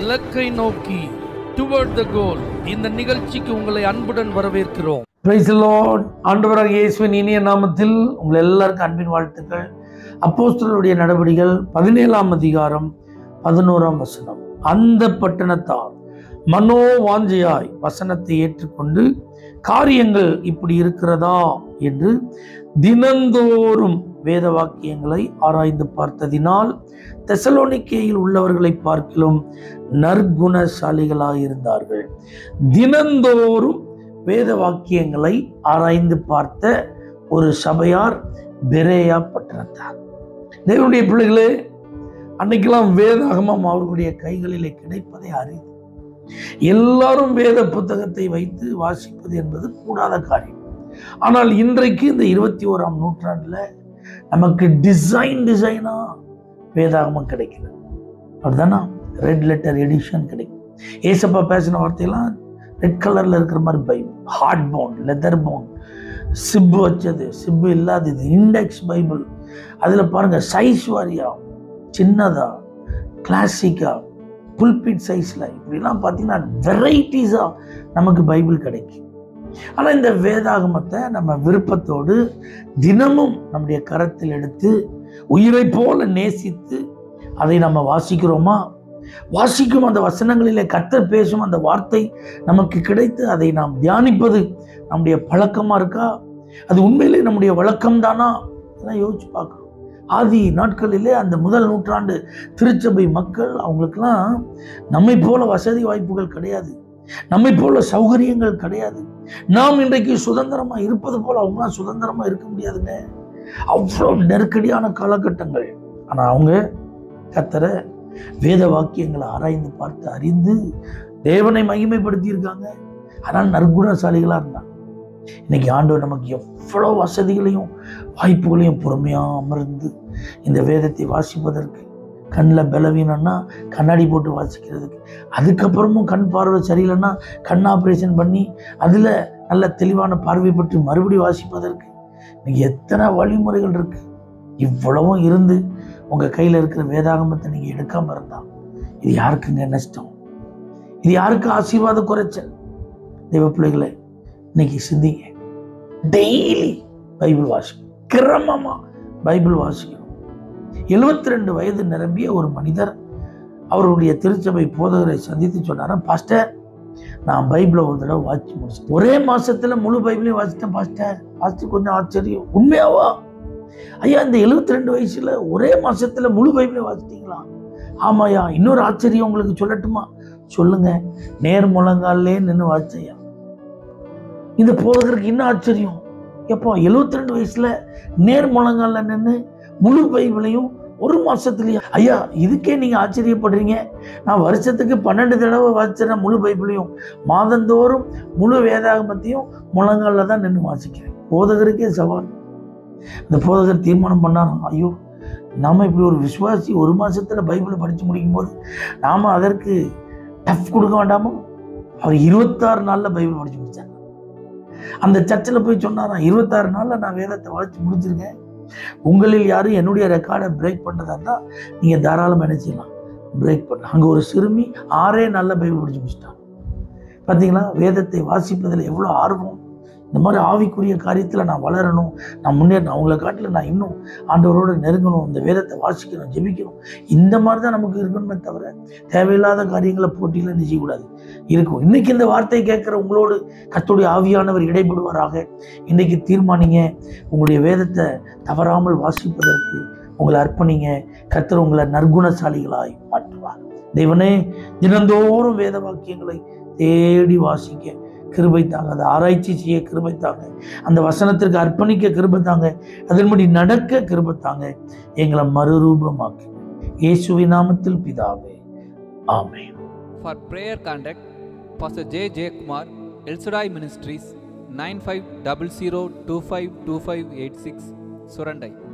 இலக்கை நோக்கி டுவர்ட் த கோல் இந்த நிகழ்ச்சிக்கு உங்களை அன்புடன் வரவேற்கிறோம் பிரைஸ் லார்ட் ஆண்டவராக இயேசுவின் இனிய நாமத்தில் உங்கள் எல்லாருக்கும் அன்பின் வாழ்த்துக்கள் அப்போஸ்தலருடைய நடவடிக்கைகள் பதினேழாம் அதிகாரம் பதினோராம் வசனம் அந்த பட்டணத்தார் மனோ வாஞ்சையாய் வசனத்தை ஏற்றுக்கொண்டு காரியங்கள் இப்படி இருக்கிறதா என்று தினந்தோறும் வேத வாக்கியங்களை ஆராய்ந்து பார்த்ததினால் தெசலோனிக்கேயில் உள்ளவர்களை பார்க்கிலும் நற்குணசாலிகளாக இருந்தார்கள் தினந்தோறும் வேத வாக்கியங்களை ஆராய்ந்து பார்த்த ஒரு சபையார் பெரேயா பட்டணத்தார் தேவனுடைய பிள்ளைகளே அன்னைக்கெல்லாம் வேதாகமம் அவர்களுடைய கைகளிலே கிடைப்பதை அறிவு எல்லாரும் வேத புத்தகத்தை வைத்து வாசிப்பது என்பது கூடாத காரியம் ஆனால் இன்றைக்கு இந்த இருபத்தி ஓராம் நூற்றாண்டுல நமக்கு டிசைன் டிசைனா வேதாகமம் கிடைக்கிறது அப்படிதானா ரெட் லெட்டர் எடிஷன் கிடைக்கும் ஏசப்பா பேசின வார்த்தையெல்லாம் ரெட் கலரில் இருக்கிற மாதிரி Bible hard bound leather bound zip வச்சது சிப்பு இல்லாதது இண்டெக்ஸ் பைபிள் அதில் பாருங்கள் சைஸ் வாரியா சின்னதா கிளாசிக்கா புல்பிட் சைஸில் இப்படிலாம் பார்த்தீங்கன்னா வெரைட்டிஸாக நமக்கு பைபிள் கிடைக்கும் ஆனால் இந்த வேதாகமத்தை நம்ம விருப்பத்தோடு தினமும் நம்முடைய கரத்தில் எடுத்து உயிரை போல நேசித்து அதை நம்ம வாசிக்கிறோமா வாசிக்கும் அந்த வசனங்களிலே கர்த்தர் பேசும் அந்த வார்த்தை நமக்கு கிடைத்து அதை நாம் தியானிப்பது நம்முடைய பழக்கமா இருக்கா அது உண்மையிலே நம்முடைய வழக்கம் தானா இதெல்லாம் யோசிச்சு பார்க்கணும் ஆதி நாட்களிலே அந்த முதல் நூற்றாண்டு திருச்சபை மக்கள் அவங்களுக்கெல்லாம் நம்மை போல வசதி வாய்ப்புகள் கிடையாது நம்மை போல சௌகரியங்கள் கிடையாது நாம் இன்றைக்கு சுதந்திரமா இருப்பது போல அவங்களாம் சுதந்திரமா இருக்க முடியாதுங்க அவ்வளோ நெருக்கடியான காலகட்டங்கள் ஆனால் அவங்க கத்தரை வேத வாக்கியங்களை ஆராய்ந்து பார்த்து அறிந்து தேவனை மகிமைப்படுத்தி இருக்காங்க ஆனால் நற்குணசாலிகளாக இருந்தாங்க இன்னைக்கு ஆண்டவர் நமக்கு எவ்வளோ வசதிகளையும் வாய்ப்புகளையும் பொறுமையாக அமர்ந்து இந்த வேதத்தை வாசிப்பதற்கு கண்ணில் பலவீனம்னா கண்ணாடி போட்டு வாசிக்கிறதுக்கு அதுக்கப்புறமும் கண் பார்வை சரியில்லைன்னா கண் ஆப்ரேஷன் பண்ணி அதில் நல்ல தெளிவான பார்வை பற்றி மறுபடியும் வாசிப்பதற்கு இன்னைக்கு எத்தனை வழிமுறைகள் இருக்கு இவ்வளவும் இருந்து உங்கள் கையில் இருக்கிற வேதாகமத்தை நீங்கள் எடுக்காமல் இருந்தால் இது யாருக்குங்க நஷ்டம் இது யாருக்கு ஆசீர்வாத குறைச்சல் தெய்வ பிள்ளைகளே இன்னைக்கு சிந்திங்க டெய்லி பைபிள் வாசிக்கணும் கிரமமாக பைபிள் வாசிக்கணும் எழுபத்தி ரெண்டு வயது நிரம்பிய ஒரு மனிதர் அவருடைய திருச்சபை போதகரை சந்தித்து சொன்னாராம் பாஸ்டர் நான் பைபிளை ஒரு தடவை வாசிச்சு முடிச்சிட்டேன் ஒரே மாசத்துல முழு பைபிளையும் வாசித்தேன் பாஸ்டர் வாசிச்சு கொஞ்சம் ஆச்சரியம் உண்மையாவா ஐயா இந்த எழுபத்தி ரெண்டு வயசுல ஒரே மாசத்துல முழு பைபிளையும் வாசித்தீங்களா ஆமாயா இன்னொரு ஆச்சரியம் உங்களுக்கு சொல்லட்டுமா சொல்லுங்க நேர் முழங்காலே நின்று வாசிச்சையா இந்த போதகருக்கு இன்னும் ஆச்சரியம் எப்போ எழுபத்தி ரெண்டு வயசுல நேர் முழங்கால நின்று முழு பைபிளையும் ஒரு மாசத்துலயா ஐயா இதுக்கே நீங்க ஆச்சரியப்படுறீங்க நான் வருஷத்துக்கு பன்னெண்டு தடவை வாசிச்சேன் முழு பைபிளையும் மாதந்தோறும் முழு வேதாகமத்தையும் முழங்கால தான் நின்று வாசிக்கிறேன் போதகருக்கே சவால் இந்த போதகர் தீர்மானம் பண்ணாராம் ஐயோ நாம இப்படி ஒரு விசுவாசி ஒரு மாசத்துல பைபிளை படிச்சு முடிக்கும் போது நாம அதற்கு டஃப் கொடுக்க வேண்டாமோ அவர் இருபத்தாறு நாள்ல பைபிள் படிச்சு முடிச்சார் அந்த சர்ச்சில் போய் சொன்னாராம் இருபத்தாறு நாள்ல நான் வேதத்தை வாசிச்சு முடிச்சிருக்கேன் உங்களில் யாரும் என்னுடைய ரெக்கார்டை பிரேக் பண்ணதா இருந்தால் நீங்கள் தாராளமாக என்ன செய்யலாம் பிரேக் பண்ணலாம் அங்கே ஒரு சிறுமி ஆறே நல்ல பைபிள் படிச்சு முடிச்சிட்டாங்க பார்த்தீங்களா வேதத்தை வாசிப்பதில் எவ்வளோ ஆர்வம் இந்த மாதிரி ஆவிக்குரிய காரியத்தில் நான் வளரணும் நான் முன்னேறணும் அவங்கள காட்டில் நான் இன்னும் ஆண்டவரோடு நெருங்கணும் இந்த வேதத்தை வாசிக்கணும் ஜெபிக்கணும் இந்த மாதிரி தான் நமக்கு இருக்கணுமே தவிர தேவையில்லாத காரியங்களை போட்டியில் என்ன செய்யக்கூடாது இருக்கும் இன்னைக்கு இந்த வார்த்தை கேட்குற உங்களோடு கர்த்தருடைய ஆவியானவர் இடைபடுவாராக இன்னைக்கு தீர்மானிங்க உங்களுடைய வேதத்தை தவறாமல் வாசிப்பதற்கு உங்களை அர்ப்பணிங்க கர்த்தர் உங்களை நற்குணசாலிகளாய் மாற்றுவார் தேவனே தினந்தோறும் வேத வாக்கியங்களை தேடி வாசிக்க கிருபை தாங்க அதை ஆராய்ச்சி செய்ய கிருபை தாங்க அந்த வசனத்திற்கு அர்ப்பணிக்க கிருபை தாங்க அதன்படி நடக்க கிருபை தாங்க எங்களை மறுரூபமாக்கு இயேசுவின் நாமத்தில் பிதாவே ஆமென் For prayer contact, Pastor J. J. Kumar, El Shaddai Ministries, 9500252586, Surandai.